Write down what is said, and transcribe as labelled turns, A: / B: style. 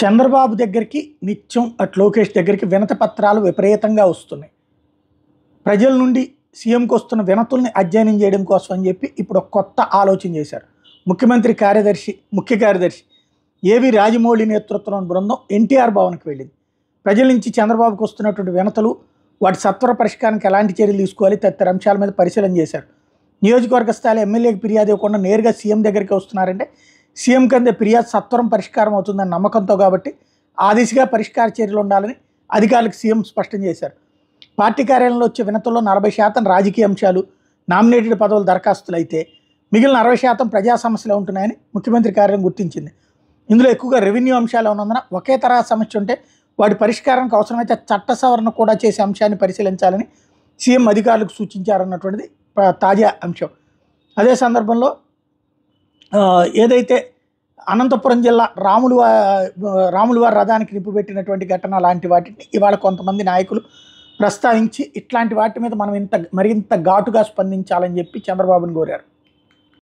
A: చంద్రబాబు దగ్గరికి నిత్యం అటు లోకేష్ దగ్గరికి వినతి పత్రాలు విపరీతంగా వస్తున్నాయి ప్రజల నుండి సీఎంకి వస్తున్న వినతుల్ని అధ్యయనం చేయడం కోసం అని చెప్పి ఇప్పుడు ఒక కొత్త ఆలోచన చేశారు ముఖ్యమంత్రి కార్యదర్శి ముఖ్య కార్యదర్శి ఏవి రాజమౌళి నేతృత్వంలోని బృందం ఎన్టీఆర్ భవన్కి వెళ్ళింది ప్రజల నుంచి చంద్రబాబుకు వస్తున్నటువంటి వినతులు వాటి సత్వర పరిష్కారానికి ఎలాంటి చర్యలు తీసుకోవాలి తదితర అంశాల మీద పరిశీలన చేశారు నియోజకవర్గ స్థాయిలో ఎమ్మెల్యేకి ఫిర్యాదు ఇవ్వకుండా నేరుగా సీఎం దగ్గరికి వస్తున్నారంటే సీఎం కింద ఫిర్యాదు సత్వరం పరిష్కారం అవుతుందని నమ్మకంతో కాబట్టి ఆ దిశగా పరిష్కార చర్యలు ఉండాలని అధికారులకు సీఎం స్పష్టం చేశారు పార్టీ కార్యాలయంలో వచ్చే వినతుల్లో నలభై శాతం రాజకీయ అంశాలు నామినేటెడ్ పదవుల దరఖాస్తులు అయితే మిగిలిన అరవై శాతం ప్రజా సమస్యలు ఉంటున్నాయని ముఖ్యమంత్రి కార్యాలయం గుర్తించింది ఇందులో ఎక్కువగా రెవెన్యూ అంశాలు ఉన్నందున ఒకే తరహా సమస్య ఉంటే వాటి పరిష్కారానికి అవసరమైతే చట్ట సవరణ కూడా చేసే అంశాన్ని పరిశీలించాలని సీఎం అధికారులకు సూచించారన్నటువంటిది ప- తాజా అంశం అదే సందర్భంలో ఆ, ఏదైతే అనంతపురం జిల్లా రాములు వా- రాములు వారి రథానికి నిప్పు పెట్టినటువంటి ఘటన లాంటి వాటిని ఇవాళ కొంతమంది నాయకులు ప్రస్తావించి ఇట్లాంటి వాటి మీద మనం ఇంత మరింత ఘాటుగా స్పందించాలని చెప్పి చంద్రబాబును కోరారు